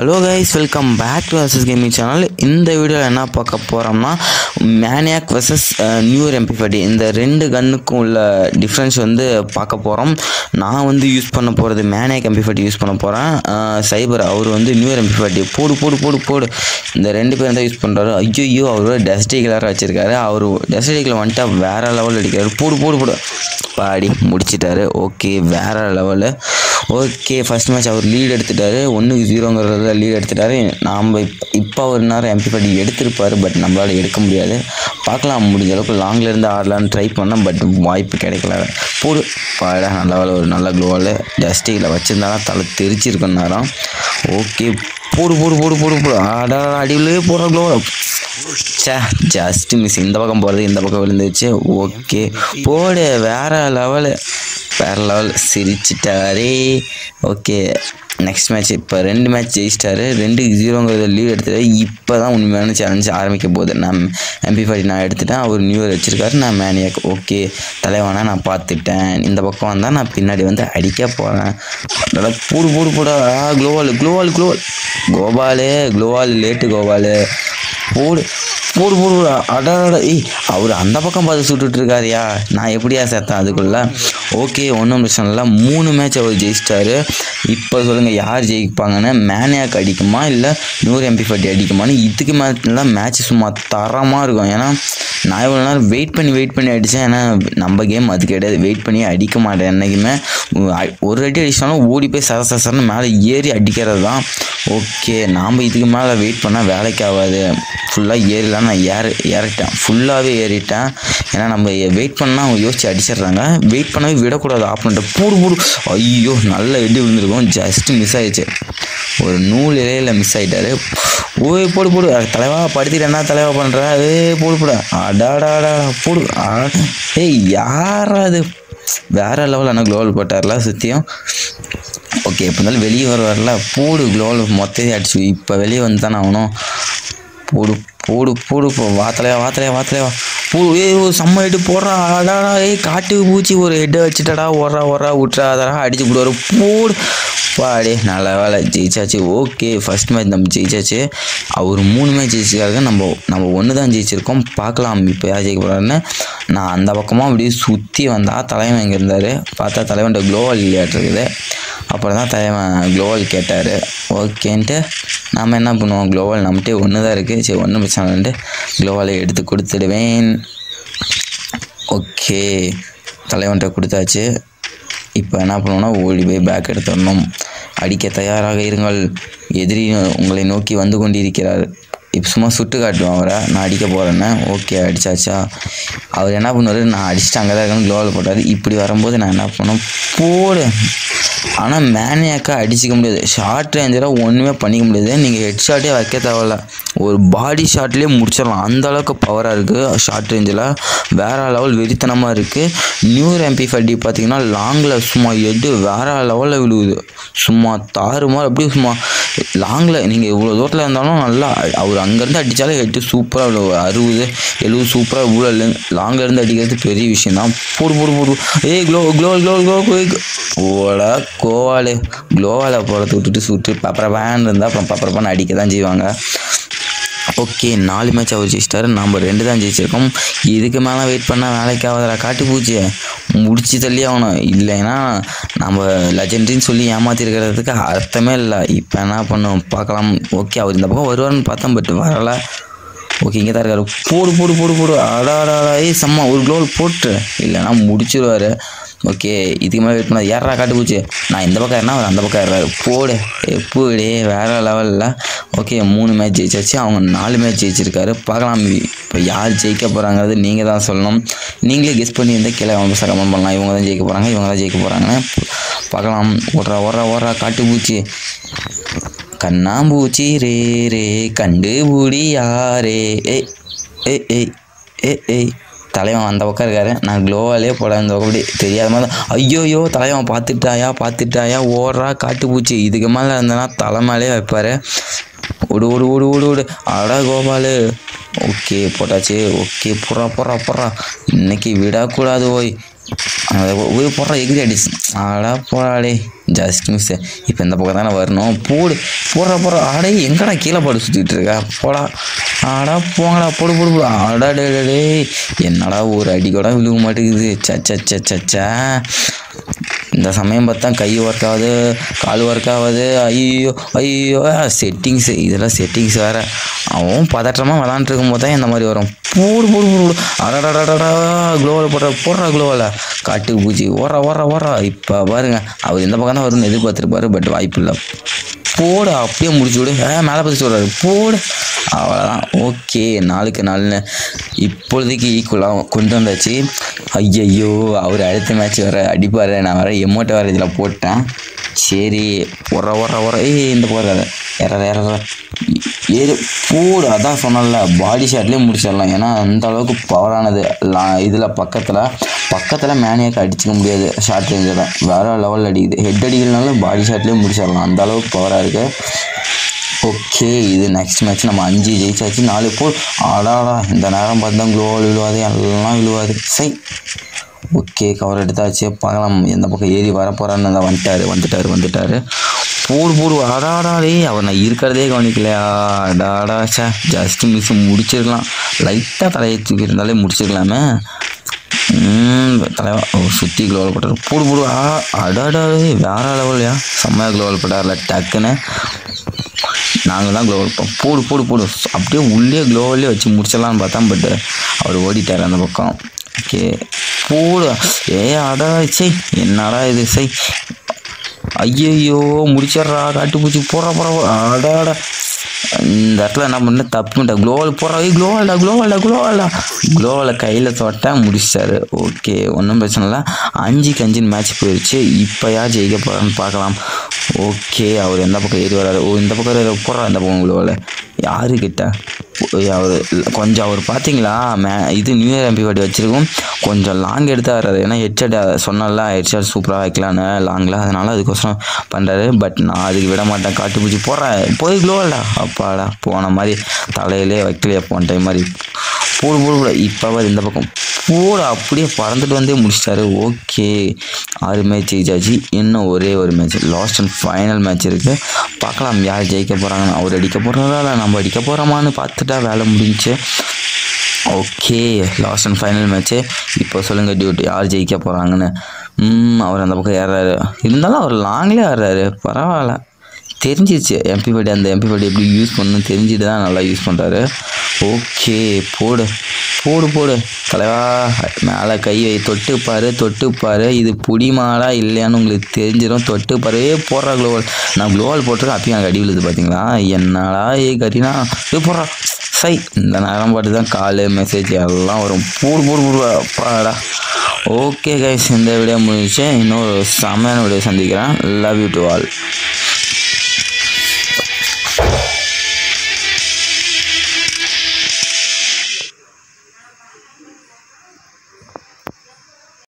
hello guys welcome back to Asus gaming channel இந்த வீடியோவில் என்ன பார்க்க போகிறோம்னா மேனியாக் வர்சஸ் நியூர் எம்பி ஃபார்ட்டி இந்த ரெண்டு கன்னுக்கும் உள்ள டிஃப்ரென்ஸ் வந்து பார்க்க போகிறோம் நான் வந்து யூஸ் பண்ண போகிறது மேனியாக் எம்பி ஃபார்ட்டி யூஸ் பண்ண போகிறேன் சைபர் அவர் வந்து நியூர் எம்பி ஃபார்ட்டி போடு போடு போடு போடு இந்த ரெண்டு பேரும் தான் யூஸ் பண்ணுறாரு ஐயோ அவர் டஸ்டி கலராக வச்சுருக்காரு அவர் டஸ்டிக்கில் வந்துட்டா வேறு லெவல் அடிக்கிறாரு போடு போடு போடு பாடி முடிச்சிட்டாரு ஓகே வேறு லெவலு ஓகே ஃபர்ஸ்ட் மேட்ச் அவர் லீட் எடுத்துட்டாரு ஒன்றுக்கு ஜீரோங்கிறதுல லீட் எடுத்துட்டாரு நாம் இப்போ இப்போ ஒரு நேரம் எம்பி படி எடுத்திருப்பாரு பட் நம்மளால் எடுக்க முடியாது பார்க்கலாம் முடிஞ்ச அளவுக்கு லாங்கில் இருந்து ஆடலான்னு ட்ரை பண்ணேன் பட் வாய்ப்பு கிடைக்கல போடு பாடா நல்ல வேலை ஒரு நல்ல க்ளோவில் ஜஸ்டிக்கில் வச்சுருந்தாலும் தலை தெரிச்சிருக்கும் நேரம் ஓகே போடு போடு போடு போடு போடு ஆடா அடியிலே போடுற க்ளோவில் சே ஜஸ்ட் மிஸ் இந்த பக்கம் போகிறது இந்த பக்கம் விழுந்துச்சு ஓகே போடு வேற லெவலு வேற லெவல் சிரிச்சிட்டாரே ஓகே நெக்ஸ்ட் மேட்ச் இப்போ ரெண்டு மேட்ச் ஜெயிச்சிட்டாரு ரெண்டு ஜீரோங்கிறத லீட் எடுத்துட்டாரு இப்போ தான் உண்மையான சேலஞ்ச் ஆரம்பிக்க போகுது நான் எம்பி ஃபார்ட்டி நான் எடுத்துட்டேன் அவர் நியூ இயர் வச்சிருக்காரு நான் மேனியாக் ஓகே தலைவனா நான் பார்த்துட்டேன் இந்த பக்கம் வந்தால் நான் பின்னாடி வந்து அடிக்க போகிறேன் நல்லா போடு போடு போட க்ளோவால் க்ளோவால் க்ளோவால் கோபாலு க்ளோவால் லேட்டு கோபாலு போடு போடு போடு போடு அடா ஏய் அவர் அந்த பக்கம் பார்த்து சுட்டுட்டு இருக்காருயா நான் எப்படியா சேர்த்தேன் அதுக்குள்ள ஓகே ஒன்றும் பிரச்சனை இல்லை மூணு மேட்ச் அவர் ஜெயிச்சிட்டாரு இப்போ சொல்லுங்கள் யார் ஜெயிப்பாங்கன்னு மேனியாக் அடிக்குமா இல்லை நூறு எம்பி ஃபார்ட்டி அடிக்குமான்னு இதுக்கு மேட்ச்லாம் மேட்ச் சும்மா தரமாக இருக்கும் ஏன்னா நான் இவ்வளோ நேரம் வெயிட் பண்ணி வெயிட் பண்ணி அடித்தேன் ஏன்னா நம்ம கேம் அது கிடையாது வெயிட் பண்ணி அடிக்க மாட்டேன் என்றைக்குமே ஒரு அடி அடிச்சாலும் ஓடி போய் சர சர சரன்னு மேலே ஏறி அடிக்கிறது தான் ஓகே நாம் இதுக்கு மேலே வெயிட் பண்ணால் வேலைக்கு ஆகாது ஃபுல்லாக ஏறலாம் நான் ஏற ஏறிட்டேன் ஃபுல்லாகவே ஏறிட்டேன் ஏன்னா நம்ம வெயிட் பண்ணால் அவங்க யோசிச்சு அடிச்சிடுறாங்க வெயிட் பண்ணவே விடக்கூடாது ஆஃப் பண்ணிட்டு பூடு பூடு ஐயோ நல்ல எடி விழுந்திருக்கும் ஜஸ்ட் மிஸ் ஆயிடுச்சு ஒரு நூல் இலையில் மிஸ் ஆகிட்டாரு ஓய் போடு போடு தலைவா படுத்திட்டு என்ன தலைவா பண்ணுற ஏ போடு போடு அடாடாடா போடு ஏய் யாரா அது வேற லெவல் ஆனால் க்ளோவல் போட்டார்ல சுற்றியும் ஓகே இப்போ இருந்தாலும் வெளியே வருவார்ல போடு க்ளோவல் மொத்தத்தையும் அடிச்சு இப்போ வெளியே வந்து தானே ஆகணும் போடு போடு போடு போ வாத்தலையா வாத்தலையா வாத்தலையா போ ஏ செம்ம ஹெட்டு போடுறா அடாடா ஏய் காட்டு பூச்சி ஒரு ஹெட்டை வச்சுட்டடா ஓடுறா ஓடுறா விட்றா அதெல்லாம் அடிச்சு போடுவார் போடு பாடே நல்ல வேலை ஜெயிச்சாச்சு ஓகே ஃபஸ்ட் மேட்ச் நம்ம ஜெயிச்சாச்சு அவர் மூணு மேட்ச் ஜெயிச்சிருக்காரு நம்ம நம்ம ஒன்று தான் ஜெயிச்சிருக்கோம் பார்க்கலாம் இப்போ யார் ஜெயிக்க போகிறாருன்னு நான் அந்த பக்கமாக அப்படியே சுற்றி வந்தால் தலைவன் இங்கே இருந்தார் பார்த்தா தலைவன்ட்ட க்ளோவல் இருக்குது அப்புறம் தான் தலைவன் க்ளோவல் கேட்டார் ஓகேன்ட்டு நாம் என்ன பண்ணுவோம் க்ளோவல் நம்மகிட்டே ஒன்று தான் இருக்குது சரி ஒன்றும் பிரச்சனை இல்லைன்ட்டு க்ளோவலை எடுத்து கொடுத்துடுவேன் ஓகே தலைவன்கிட்ட கொடுத்தாச்சு இப்போ என்ன பண்ணுவோம்னா ஓடி போய் பேக் எடுத்துடணும் அடிக்க தயாராக இருங்கள் எதிரி உங்களை நோக்கி வந்து கொண்டிருக்கிறார் இப்போ சும்மா சுட்டு காட்டுவோம் அவரை நான் அடிக்க போகிறேன்னு ஓகே அடிச்சாச்சா அவர் என்ன பண்ணுவார் நான் அடிச்சுட்டு அங்கே தான் இருக்கேன்னு க்ளோவில் போட்டார் இப்படி வரும்போது நான் என்ன பண்ணேன் போடு ஆனால் மேனியாக்கா அடிச்சிக்க முடியாது ஷார்ட் ரேஞ்சராக ஒன்றுமே பண்ணிக்க முடியாது நீங்கள் ஹெட் ஷாட்டே வைக்க தேவையில்ல ஒரு பாடி ஷாட்லேயே முடிச்சிடலாம் அந்த அளவுக்கு பவராக இருக்குது ஷார்ட் ரேஞ்சில் வேறு லெவல் வெறித்தனமாக இருக்குது நியூ எம்பி ஃபட்டி பார்த்தீங்கன்னா லாங்கில் சும்மா எட்டு வேறு லெவலில் விழுவுது சும்மா தாறுமாறு அப்படியே சும்மா லாங்கில் நீங்கள் இவ்வளோ தூரத்தில் இருந்தாலும் நல்லா அவர் அங்கேருந்து அடித்தாலே ஹெட்டு சூப்பராக விழுவு அறுபது எழுபது சூப்பராக இவ்வளோ லாங்கில் இருந்து அடிக்கிறது பெரிய விஷயம் தான் போடு போடு போடு ஏய் க்ளோ க்ளோ க்ளோ க்ளோ ஓடா கோவாலு க்ளோவால் போகிறத விட்டுட்டு சுட்டு பப்பரப்பான்னு இருந்தால் அப்புறம் பப்பரப்பான்னு அடிக்க தான் செய்வாங்க ஓகே நாலு மேட்ச் அவர் ஜெயிச்சிட்டாரு நம்ம ரெண்டு தான் ஜெயிச்சிருக்கோம் இதுக்கு மேலே வெயிட் பண்ணால் வேலைக்கு ஆகாதரா காட்டு பூச்சி முடிச்சு தள்ளி ஆகணும் இல்லைன்னா நம்ம லெஜெண்ட்ரின்னு சொல்லி ஏமாற்றிருக்கிறதுக்கு அர்த்தமே இல்லை இப்போ என்ன பண்ணும் பார்க்கலாம் ஓகே அவர் இந்த பக்கம் வருவார்னு பார்த்தோம் பட் வரலை ஓகே இங்கே தான் இருக்காரு போடு போடு போடு போடு அடாடா ஏய் செம்ம ஒரு க்ளோவல் போட்டு இல்லைன்னா முடிச்சிருவார் ஓகே இதுக்கு மேலே வெயிட் பண்ணாது ஏறா காட்டு போச்சு நான் இந்த பக்கம் ஏறினா அவர் அந்த பக்கம் ஏறாரு போடு எப்படி வேறு லெவலில் ஓகே மூணு மேட்ச் ஜெயிச்சாச்சு அவங்க நாலு மேட்ச் ஜெயிச்சிருக்காரு பார்க்கலாம் இப்போ யார் ஜெயிக்க போகிறாங்கிறது நீங்கள் தான் சொல்லணும் நீங்களே கெஸ் பண்ணி இருந்தால் கீழே அவங்க சார் கமெண்ட் பண்ணலாம் இவங்க தான் ஜெயிக்க போகிறாங்க இவங்க தான் ஜெயிக்க போகிறாங்கன்னு பார்க்கலாம் ஓடுறா ஓடுறா ஓடுறா காட்டு பூச்சி கண்ணாம்பூச்சி ரே ரே கண்டுபுடி யாரே ஏய் ஏய் ஏய் ஏ ஏய் தலைவன் அந்த பக்கம் இருக்காரு நான் க்ளோவாலே போட இந்த பக்கம் அப்படி தெரியாத மாதிரி ஐயோயோ தலைவன் பார்த்துட்டாயா பார்த்துட்டாயா ஓடுறா காட்டுப்பூச்சி இதுக்கு மேலே இருந்தனா தலை மேலே வைப்பார் ஓடு ஓடு ஓடு ஓடு ஓடு அடா கோபாலு ஓகே போட்டாச்சு ஓகே போடுறா போடுறா போடுறா இன்னைக்கு விடக்கூடாது ஓய் ஓய் போடுறா எகிரி அடிச்சு அடா போடாடே ஜஸ்ட் மிஸ் இப்போ இந்த பக்கம் தானே வரணும் போடு போடுறா போடுற ஆடே எங்கடா கீழே போட்டு சுற்றிட்டு இருக்க போடா ஆடா போங்கடா போடு போடு போடு ஆடா டே டே டேய் என்னடா ஒரு அடி கூட விழுக மாட்டேங்குது சச்ச சச்ச சச்சா இந்த சமயம் பார்த்தா கை ஒர்க் ஆகுது கால் ஒர்க் ஆகுது ஐயோ ஐயோ செட்டிங்ஸ் இதெல்லாம் செட்டிங்ஸ் வேறு அவன் பதற்றமாக விளாண்டுருக்கும் போது தான் இந்த மாதிரி வரும் போடு போடு போடு அடடடடடா க்ளோவில் போடுற போடுறா க்ளோவில் காட்டு பூச்சி ஓடுறா ஓடுறா ஓடுறா இப்போ பாருங்க அவர் இந்த பக்கம் தான் வரும்னு எதிர்பார்த்துருப்பாரு பட் வாய்ப்பு இல்லை போடு அப்படியே முடிச்சு விடு ஏ மேலே பற்றி சொல்கிறாரு போடு அவ்வளோதான் ஓகே நாளுக்கு நாள்னு இப்பொழுதைக்கு ஈக்குவலாக கொண்டு வந்தாச்சு ஐயையோ அவர் அடுத்த மேட்ச் வர அடிப்பார் நான் வர எமௌண்ட்டை வர இதில் போட்டேன் சரி ஒர ஒர ஒர ஏய் இந்த போகிற எற எற ஏறு போடு அதான் சொன்னல பாடி ஷாட்லேயே முடிச்சிடலாம் ஏன்னா அந்த அளவுக்கு பவரானது லா இதில் பக்கத்தில் பக்கத்தில் மேனியாக்கு அடிச்சிக்க முடியாது ஷார்ட் ரேஞ்சில் வேறு லெவலில் அடிக்குது ஹெட் அடிக்கிறதுனால பாடி ஷாட்லேயே முடிச்சிடலாம் அந்த அளவுக்கு பவராக இருக்குது ஓகே இது நெக்ஸ்ட் மேட்ச் நம்ம அஞ்சு ஜெயிச்சாச்சு நாலு போல் ஆடாடா இந்த நேரம் பார்த்தா க்ளோவால் விழுவாது எல்லாம் விழுவாது சை ஓகே கவர் எடுத்தாச்சு பார்க்கலாம் எந்த பக்கம் ஏறி வர போகிறான்னு தான் வந்துட்டாரு வந்துட்டாரு வந்துட்டாரு போடு போடு அடாடா டேய் அவர் நான் இருக்கிறதே கவனிக்கலையா அடாடா சே ஜஸ்ட் மிஸ் முடிச்சிருக்கலாம் லைட்டாக தலையை தூக்கி இருந்தாலே முடிச்சிருக்கலாமே ம், தலைவா ஓ சுற்றி க்ளோவல் போட்டார் போடு போடு ஆ அடாடா டேய், வேற லெவல்லையா செம்மையாக க்ளோவல் போட்டார்ல டக்குன்னு நாங்கள் தான் க்ளோவல் போ போடு போடு போடு அப்படியே உள்ளே க்ளோவல்லே வச்சு முடிச்சிடலான்னு பார்த்தா பட் அவர் ஓடிட்டார் அந்த பக்கம் ஓகே போடு ஏ அடா சை என்னடா இது சை ஐயையோ முடிச்சிட்றா காட்டுப்பூச்சி போடுறா போடுறா அடாடா இந்த இடத்துல என்ன பண்ண தப்பு பண்ணிட்டேன் க்ளோவல் போடுறா ஏய் க்ளோவல்டா க்ளோவல்டா க்ளோவல்டா க்ளோவலை கையில் தொட்டேன் முடிச்சிட்டாரு ஓகே ஒன்றும் பிரச்சனை இல்லை அஞ்சுக்கு அஞ்சுன்னு மேட்ச் போயிடுச்சு இப்போ யார் ஜெயிக்க போகிறான்னு பார்க்கலாம் ஓகே அவர் எந்த பக்கம் ஏறி வராரு ஓ இந்த பக்கம் ஏறி போடுறா இந்த பக்கம் க்ளோவில் யாரு கிட்ட அவர் கொஞ்சம் அவர் பார்த்தீங்களா மே இது நியூ இயர் எம்பி வாட்டி வச்சிருக்கோம் கொஞ்சம் லாங் எடுத்து வர்றாரு ஏன்னா ஹெட்செட் சொன்னல ஹெட்செட் சூப்பராக வைக்கலான்னு லாங்கில் அதனால அதுக்கோசரம் பண்ணுறாரு பட் நான் அதுக்கு விட மாட்டேன் காட்டுப்பூச்சி போடுறேன் போய் க்ளோவல்டா அப்பாடா போன மாதிரி தலையிலே வைக்கலையா போன டைம் மாதிரி போடு போடு போடு இப்போ அவர் இந்த பக்கம் போடு அப்படியே பறந்துட்டு வந்தே முடிச்சிட்டாரு ஓகே ஆறு மேட்ச் ஜெயிச்சாச்சு இன்னும் ஒரே ஒரு match last and final match இருக்குது பார்க்கலாம் யார் ஜெயிக்க போகிறாங்கன்னு அவர் அடிக்க போகிறாரா இல்லை நம்ம அடிக்க போகிறோமான்னு பார்த்துட்டா வேலை முடிஞ்சுச்சு okay last and final match இப்போ சொல்லுங்கள் டியூட்டி யார் ஜெயிக்க போகிறாங்கன்னு ம், அவர் அந்த பக்கம் ஏறாரு இருந்தாலும் அவர் லாங்லேயே ஆடுறாரு பரவாயில்ல தெரிஞ்சிச்சு எம்பி படி அந்த எம்பி படி எப்படி யூஸ் பண்ணணும் தெரிஞ்சுட்டு தான் நல்லா யூஸ் பண்ணுறாரு ஓகே போடு போடு போடு தலைவா மேலே கை வை தொட்டு பாரு தொட்டு பாரு இது புடி மாடா இல்லையான்னு உங்களுக்கு தெரிஞ்சிடும் தொட்டு பாரு ஏ போடுறா க்ளோவல் நான் க்ளோவல் போட்டிருக்கேன் அப்பயும் எனக்கு அடி விழுது பார்த்தீங்களா என்னடா ஏ கரீனா ஏ போடுறா சை இந்த நேரம் பாட்டு தான் கால் மெசேஜ் எல்லாம் வரும் போடு போடு போடு அப்பாடா ஓகே கைஸ் இந்த வீடியோ முடிஞ்சு இன்னொரு செம்மையான வீடியோ சந்திக்கிறேன் லவ் யூ டு ஆல்